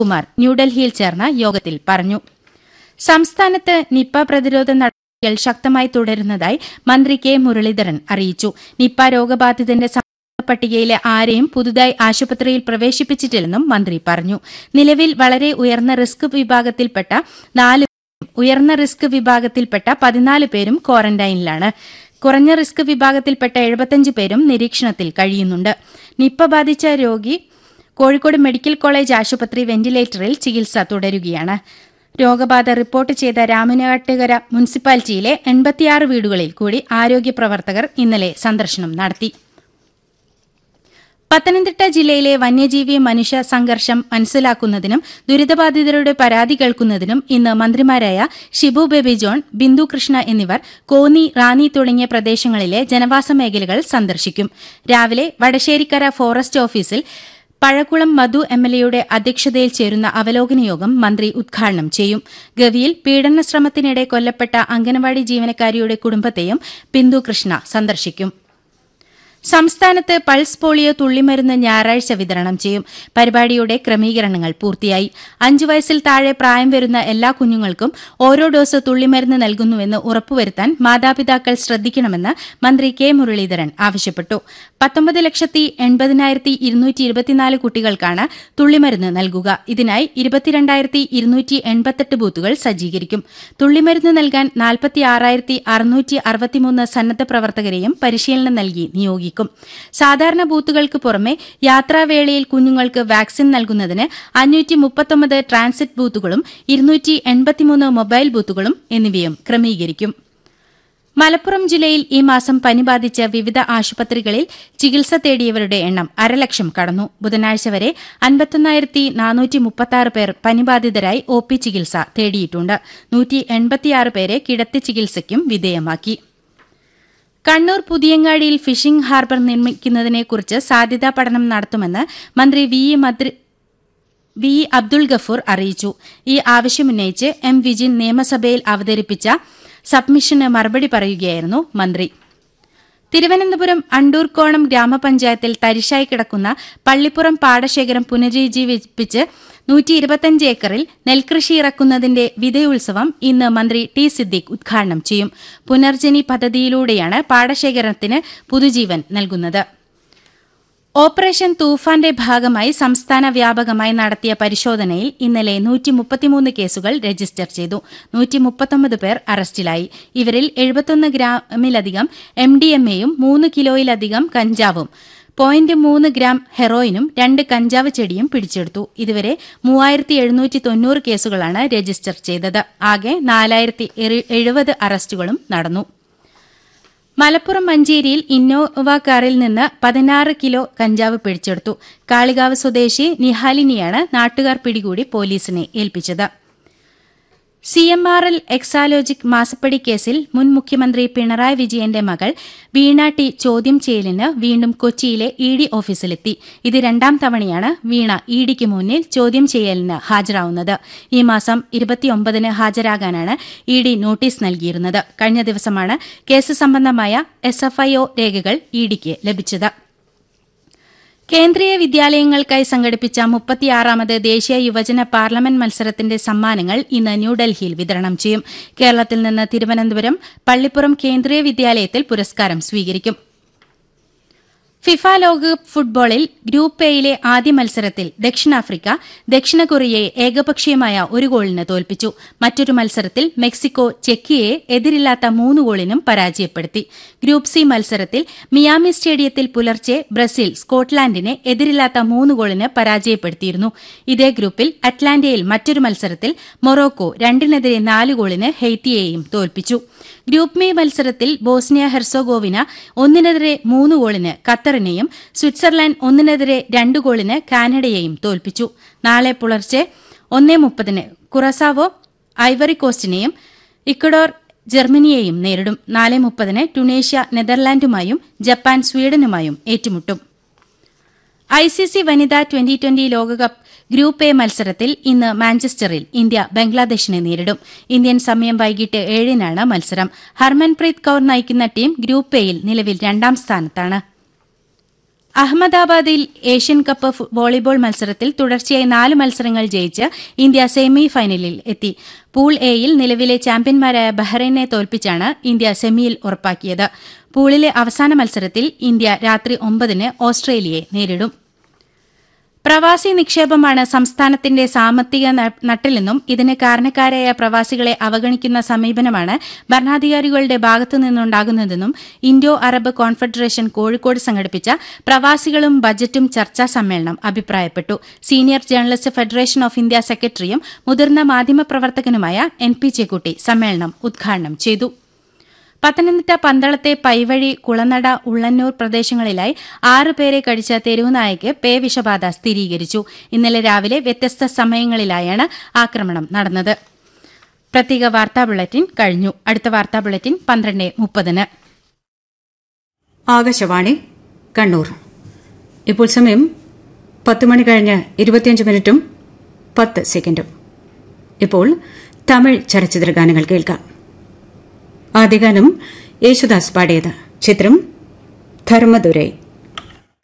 കുമാർ ന്യൂഡൽഹിയിൽ ചേർന്ന യോഗത്തിൽ പറഞ്ഞു സംസ്ഥാനത്ത് നിപ്പ പ്രതിരോധ നടപടികൾ ശക്തമായി തുടരുന്നതായി മന്ത്രി കെ മുരളീധരൻ അറിയിച്ചു നിപ്പ രോഗബാധിതന്റെ സമ്പർക്ക പട്ടികയിലെ ആരെയും പുതുതായി ആശുപത്രിയിൽ പ്രവേശിപ്പിച്ചിട്ടില്ലെന്നും മന്ത്രി പറഞ്ഞു നിലവിൽ വളരെ ഉയർന്ന റിസ്ക് വിഭാഗത്തിൽപ്പെട്ട നാല് പേരും ഉയർന്ന റിസ്ക് വിഭാഗത്തിൽപ്പെട്ട പതിനാല് പേരും ക്വാറന്റൈനിലാണ് കുറഞ്ഞ റിസ്ക് വിഭാഗത്തിൽപ്പെട്ട എഴുപത്തിയഞ്ച് പേരും നിരീക്ഷണത്തിൽ കഴിയുന്നുണ്ട് നിപ്പ ബാധിച്ച രോഗി കോഴിക്കോട് മെഡിക്കൽ കോളേജ് ആശുപത്രി വെന്റിലേറ്ററിൽ ചികിത്സ തുടരുകയാണ് രോഗബാധ റിപ്പോർട്ട് ചെയ്ത രാമനാട്ടുകര മുനിസിപ്പാലിറ്റിയിലെ എൺപത്തിയാറ് വീടുകളിൽ കൂടി ആരോഗ്യ പ്രവർത്തകർ ഇന്നലെ സന്ദർശനം നടത്തി പത്തനംതിട്ട ജില്ലയിലെ വന്യജീവി മനുഷ്യ സംഘർഷം മനസ്സിലാക്കുന്നതിനും ദുരിതബാധിതരുടെ പരാതി കേൾക്കുന്നതിനും ഇന്ന് മന്ത്രിമാരായ ഷിബു ബേബി ജോൺ ബിന്ദു കൃഷ്ണ എന്നിവർ കോന്നി റാന്നി തുടങ്ങിയ പ്രദേശങ്ങളിലെ ജനവാസ മേഖലകൾ സന്ദർശിക്കും രാവിലെ വടശ്ശേരിക്കര ഫോറസ്റ്റ് ഓഫീസിൽ പഴക്കുളം മധു എംഎൽഎയുടെ അധ്യക്ഷതയിൽ ചേരുന്ന അവലോകന യോഗം മന്ത്രി ഉദ്ഘാടനം ചെയ്യും ഗവിയിൽ പീഡന ശ്രമത്തിനിടെ കൊല്ലപ്പെട്ട അംഗനവാടി ജീവനക്കാരിയുടെ കുടുംബത്തെയും ബിന്ദു കൃഷ്ണ സന്ദർശിക്കും സംസ്ഥാനത്ത് പൾസ് പോളിയോ തുള്ളിമരുന്ന് ഞായറാഴ്ച വിതരണം ചെയ്യും പരിപാടിയുടെ ക്രമീകരണങ്ങൾ പൂർത്തിയായി അഞ്ചു വയസ്സിൽ താഴെ പ്രായം വരുന്ന എല്ലാ കുഞ്ഞുങ്ങൾക്കും ഓരോ ഡോസ് തുള്ളിമരുന്ന് നൽകുന്നുവെന്ന് ഉറപ്പുവരുത്താൻ മാതാപിതാക്കൾ ശ്രദ്ധിക്കണമെന്ന് മന്ത്രി കെ മുരളീധരൻ ആവശ്യപ്പെട്ടു പത്തൊമ്പത് ലക്ഷത്തി എൺപതിനായിരത്തി ഇരുന്നൂറ്റി ഇരുപത്തിനാല് കുട്ടികൾക്കാണ് തുള്ളിമരുന്ന് നൽകുക ഇതിനായി ഇരുപത്തിരണ്ടായിരത്തി ഇരുന്നൂറ്റി എൺപത്തെട്ട് ബൂത്തുകൾ സജ്ജീകരിക്കും തുള്ളിമരുന്ന് നൽകാൻ നാൽപ്പത്തി ആറായിരത്തി അറുന്നൂറ്റി അറുപത്തിമൂന്ന് സന്നദ്ധ പ്രവർത്തകരെയും പരിശീലനം നൽകി നിയോഗിക്കും സാധാരണ ബൂത്തുകൾക്ക് പുറമെ യാത്രാവേളയിൽ കുഞ്ഞുങ്ങൾക്ക് വാക്സിൻ നൽകുന്നതിന് അഞ്ഞൂറ്റി മുപ്പത്തൊമ്പത് ട്രാൻസിറ്റ് ബൂത്തുകളും ഇരുന്നൂറ്റി എൺപത്തിമൂന്ന് മൊബൈൽ ബൂത്തുകളും എന്നിവയും ക്രമീകരിക്കും മലപ്പുറം ജില്ലയിൽ ഈ മാസം പനി ബാധിച്ച വിവിധ ആശുപത്രികളിൽ ചികിത്സ തേടിയവരുടെ എണ്ണം അരലക്ഷം കടന്നു ബുധനാഴ്ച വരെ അൻപത്തൊന്നായിരത്തി നാനൂറ്റി മുപ്പത്തിയാറ് പേർ പനിബാധിതരായി ഒ പി ചികിത്സ തേടിയിട്ടുണ്ട് നൂറ്റി എൺപത്തിയാറ് പേരെ കിടത്തി ചികിത്സയ്ക്കും വിധേയമാക്കി കണ്ണൂർ പുതിയങ്ങാടിയിൽ ഫിഷിംഗ് ഹാർബർ നിർമ്മിക്കുന്നതിനെക്കുറിച്ച് സാധ്യതാ പഠനം നടത്തുമെന്ന് മന്ത്രി വി ഇ മദ്രി വി ഇ അബ്ദുൾ ഗഫൂർ അറിയിച്ചു ഈ ആവശ്യമുന്നയിച്ച് എം വിജിൻ നിയമസഭയിൽ അവതരിപ്പിച്ച സബ്മിഷന് മറുപടി പറയുകയായിരുന്നു മന്ത്രി തിരുവനന്തപുരം അണ്ടൂർക്കോണം ഗ്രാമപഞ്ചായത്തിൽ തരിശായി കിടക്കുന്ന പള്ളിപ്പുറം പാടശേഖരം പുനരുജ്ജീവിപ്പിച്ച് നൂറ്റി ഇരുപത്തിയഞ്ച് ഏക്കറിൽ നെൽകൃഷി ഇറക്കുന്നതിന്റെ വിതയുത്സവം ഇന്ന് മന്ത്രി ടി സിദ്ദിഖ് ഉദ്ഘാടനം ചെയ്യും പുനർജനി പദ്ധതിയിലൂടെയാണ് പാടശേഖരത്തിന് പുതുജീവൻ നൽകുന്നത് ഓപ്പറേഷൻ തൂഫാന്റെ ഭാഗമായി സംസ്ഥാന വ്യാപകമായി നടത്തിയ പരിശോധനയിൽ ഇന്നലെ നൂറ്റി മുപ്പത്തിമൂന്ന് കേസുകൾ രജിസ്റ്റർ ചെയ്തു നൂറ്റി മുപ്പത്തൊമ്പത് പേർ അറസ്റ്റിലായി ഇവരിൽ എഴുപത്തൊന്ന് ഗ്രാമിലധികം എം ഡി എം എയും മൂന്ന് കിലോയിലധികം കഞ്ചാവും പോയിന്റ് മൂന്ന് ഗ്രാം ഹെറോയിനും രണ്ട് കഞ്ചാവ് ചെടിയും പിടിച്ചെടുത്തു ഇതുവരെ മൂവായിരത്തി എഴുന്നൂറ്റി തൊണ്ണൂറ് കേസുകളാണ് രജിസ്റ്റർ ചെയ്തത് ആകെ നാലായിരത്തി എഴുപത് അറസ്റ്റുകളും നടന്നു മലപ്പുറം മഞ്ചേരിയിൽ ഇന്നോവ കാറിൽ നിന്ന് പതിനാറ് കിലോ കഞ്ചാവ് പിടിച്ചെടുത്തു കാളികാവ് സ്വദേശി നിഹാലിനിയാണ് നാട്ടുകാർ പിടികൂടി പോലീസിനെ ഏൽപ്പിച്ചത് C M R L Exalogic മാസപ്പടി കേസിൽ മുൻ മുഖ്യമന്ത്രി പിണറായി വിജയന്റെ മകൾ വീണ ടി ചോദ്യം ചെയ്യലിന് വീണ്ടും കൊച്ചിയിലെ ഇ ഡി ഓഫീസിലെത്തി ഇത് രണ്ടാം തവണയാണ് വീണ ഇ ഡിക്ക് മുന്നിൽ ചോദ്യം ചെയ്യലിന് ഹാജരാവുന്നത് ഈ മാസം ഇരുപത്തിയൊമ്പതിന് ഹാജരാകാനാണ് ഇ ഡി നോട്ടീസ് നൽകിയിരുന്നത് കഴിഞ്ഞ ദിവസമാണ് കേസ് സംബന്ധമായ എസ്എഫ്ഐഒ രേഖകൾ ഇ ഡിക്ക് ലഭിച്ചത് കേന്ദ്രീയ വിദ്യാലയങ്ങൾക്കായി സംഘടിപ്പിച്ച മുപ്പത്തിയാറാമത് ദേശീയ യുവജന പാർലമെന്റ് മത്സരത്തിന്റെ സമ്മാനങ്ങൾ ഇന്ന് ന്യൂഡൽഹിയിൽ വിതരണം ചെയ്യും കേരളത്തിൽ നിന്ന് തിരുവനന്തപുരം പള്ളിപ്പുറം കേന്ദ്രീയ വിദ്യാലയത്തിൽ പുരസ്കാരം സ്വീകരിക്കും ഫിഫ ലോകകപ്പ് ഫുട്ബോളിൽ ഗ്രൂപ്പ് എയിലെ ആദ്യ മത്സരത്തിൽ ദക്ഷിണാഫ്രിക്ക ദക്ഷിണ കൊറിയയെ ഏകപക്ഷീയമായ ഒരു ഗോളിന് തോൽപ്പിച്ചു മറ്റൊരു മത്സരത്തിൽ മെക്സിക്കോ ചെക്കിയെ എതിരില്ലാത്ത മൂന്ന് ഗോളിനും പരാജയപ്പെടുത്തി ഗ്രൂപ്പ് സി മത്സരത്തിൽ മിയാമി സ്റ്റേഡിയത്തിൽ പുലർച്ചെ ബ്രസീൽ സ്കോട്ട്ലാൻഡിനെ എതിരില്ലാത്ത മൂന്ന് ഗോളിന് പരാജയപ്പെടുത്തിയിരുന്നു ഇതേ ഗ്രൂപ്പിൽ അറ്റ്ലാന്റയിൽ മറ്റൊരു മത്സരത്തിൽ മൊറോക്കോ രണ്ടിനെതിരെ നാല് ഗോളിന് ഹെയ്ത്തിയെയും തോൽപ്പിച്ചു ഗ്രൂപ്പ് മേ മത്സരത്തിൽ ബോസ്നിയ ഹെർസോഗോവിന ഒന്നിനെതിരെ മൂന്ന് ഗോളിന് ഖത്തറിനെയും സ്വിറ്റ്സർലാൻഡ് ഒന്നിനെതിരെ രണ്ട് ഗോളിന് കാനഡയെയും തോൽപ്പിച്ചു നാളെ പുലർച്ചെ ഒന്നേ മുപ്പതിന് കുറസാവോ ഐവറി കോസ്റ്റിനെയും ഇക്വഡോർ ജർമ്മനിയെയും നേരിടും നാല് മുപ്പതിന് ടുണേഷ്യ നെതർലാൻഡുമായും ജപ്പാൻ സ്വീഡനുമായും ഏറ്റുമുട്ടും ഐസിസി വനിതാ ട്വന്റി ട്വന്റി ലോകകപ്പ് ഗ്രൂപ്പ് എ മത്സരത്തിൽ ഇന്ന് മാഞ്ചസ്റ്ററിൽ ഇന്ത്യ ബംഗ്ലാദേശിനെ നേരിടും ഇന്ത്യൻ സമയം വൈകിട്ട് ഏഴിനാണ് മത്സരം ഹർമൻപ്രീത് കൌർ നയിക്കുന്ന ടീം ഗ്രൂപ്പ് എയിൽ നിലവിൽ രണ്ടാം സ്ഥാനത്താണ് അഹമ്മദാബാദിൽ ഏഷ്യൻ കപ്പ് ഫു- വോളിബോൾ മത്സരത്തിൽ തുടർച്ചയായി നാല് മത്സരങ്ങൾ ജയിച്ച് ഇന്ത്യ സെമി ഫൈനലിൽ എത്തി പൂൾ എയിൽ നിലവിലെ ചാമ്പ്യന്മാരായ ബഹ്റൈനെ തോൽപ്പിച്ചാണ് ഇന്ത്യ സെമിയിൽ ഉറപ്പാക്കിയത് പൂളിലെ അവസാന മത്സരത്തിൽ ഇന്ത്യ രാത്രി ഒമ്പതിന് ഓസ്ട്രേലിയയെ നേരിടും പ്രവാസി നിക്ഷേപമാണ് സംസ്ഥാനത്തിന്റെ സാമ്പത്തിക ന- നട്ടെല്ലെന്നും ഇതിന് കാരണക്കാരായ പ്രവാസികളെ അവഗണിക്കുന്ന സമീപനമാണ് ഭരണാധികാരികളുടെ ഭാഗത്തു നിന്നുണ്ടാകുന്നതെന്നും ഇൻഡോ അറബ് കോൺഫെഡറേഷൻ കോഴിക്കോട് സംഘടിപ്പിച്ച പ്രവാസികളും ബജറ്റും ചർച്ചാ സമ്മേളനം അഭിപ്രായപ്പെട്ടു senior journalist federation of India സെക്രട്ടറിയും മുതിർന്ന മാധ്യമപ്രവർത്തകനുമായ എൻ പി ചെക്കുട്ടി സമ്മേളനം ഉദ്ഘാടനം ചെയ്തു പത്തനംതിട്ട പന്തളത്തെ പൈവഴി കുളനട ഉള്ളന്നൂർ പ്രദേശങ്ങളിലായി ആറ് പേരെ കടിച്ച തെരുവുനായയ്ക്ക് പേ വിഷബാധ സ്ഥിരീകരിച്ചു ഇന്നലെ രാവിലെ വ്യത്യസ്ത സമയങ്ങളിലായാണ് ആക്രമണം നടന്നത് പ്രത്യേക വാർത്താ ബുള്ളറ്റിൻ കഴിഞ്ഞു അടുത്ത വാർത്താ ബുള്ളറ്റിൻ പന്ത്രണ്ട് മുപ്പതിന് ആകാശവാണി കണ്ണൂർ ഇപ്പോൾ സമയം പത്ത് മണി കഴിഞ്ഞ് ഇരുപത്തിയഞ്ച് മിനിറ്റും പത്ത് സെക്കൻഡും ഇപ്പോൾ തമിഴ് ചലച്ചിത്ര ഗാനങ്ങൾ കേൾക്കാം ആദ്യ ഗാനം യേശുദാസ് പാടിയത് ചിത്രം ധർമ്മദുരൈ